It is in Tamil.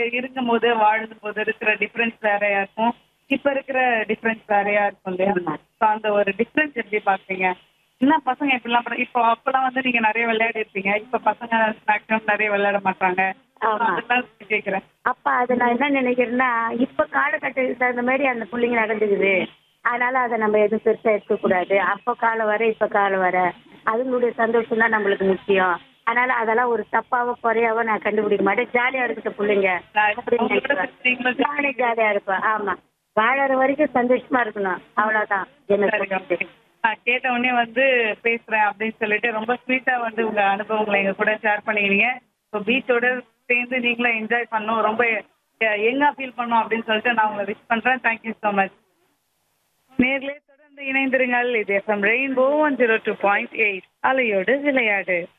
இருக்கும் போது வாழும் போது இருக்கிற டிஃபரன்ஸ் வேறையா இருக்கும் இப்ப இருக்கிற டிஃபரன்ஸ் வேறையா இருக்கும் இல்லையா ஆமா. So, அந்த ஒரு டிஃபரன்ஸ் எப்படி பாக்குறீங்க என்ன பசங்க இப்படிலாம் பண்ண- இப்போ அப்பெல்லாம் வந்து நீங்க நிறைய விளையாடி இருப்பீங்க இப்ப பசங்க மேக்ஸிமம் நிறைய விளையாட மாட்டாங்க ஆமா. அதெல்லாம் கேக்குறேன் அப்ப அது நான் என்ன நினைக்கிறேன்னா இப்ப காலகட்டத்துக்கு தகுந்த மாதிரி அந்த பிள்ளைங்க நடந்துக்குது அதனால அதை நம்ம எதுவும் பெருசா எடுக்க கூடாது அப்ப காலம் வர இப்ப காலம் வர அதுங்களுடைய சந்தோஷம் தான் நம்மளுக்கு முக்கியம் அதனால அதெல்லாம் ஒரு தப்பாவோ குறையாவோ நான் கண்டுபிடிக்க மாட்டேன் ஜாலியா இருக்கிற பிள்ளைங்க நான் அப்படின்னு உங்களோட நினைக்கிறேன். நீங்களும் நானே ஜாலியா இருப்பேன் ஆமா வாழற வரைக்கும் சந்தோஷமா இருக்கணும் அவ்வளவுதான் என்ன சரி, okay. நான் கேட்ட உடனே வந்து பேசுறேன் அப்படின்னு சொல்லிட்டு ரொம்ப ஸ்வீட்டா வந்து உங்க அனுபவங்களை எங்க கூட ஷேர் பண்ணிக்கிறீங்க இப்போ பீச்சோட சேர்ந்து நீங்களும் என்ஜாய் பண்ணோம் ரொம்ப எங்கா ஃபீல் பண்ணோம் அப்படின்னு சொல்லிட்டு நான் உங்களை விஷ் பண்றேன் தேங்க்யூ ஸோ மச் நேர்களே தொடர்ந்து இணைந்திருங்கள் இது FM rainbow one zero two point eight அலையோடு விளையாடு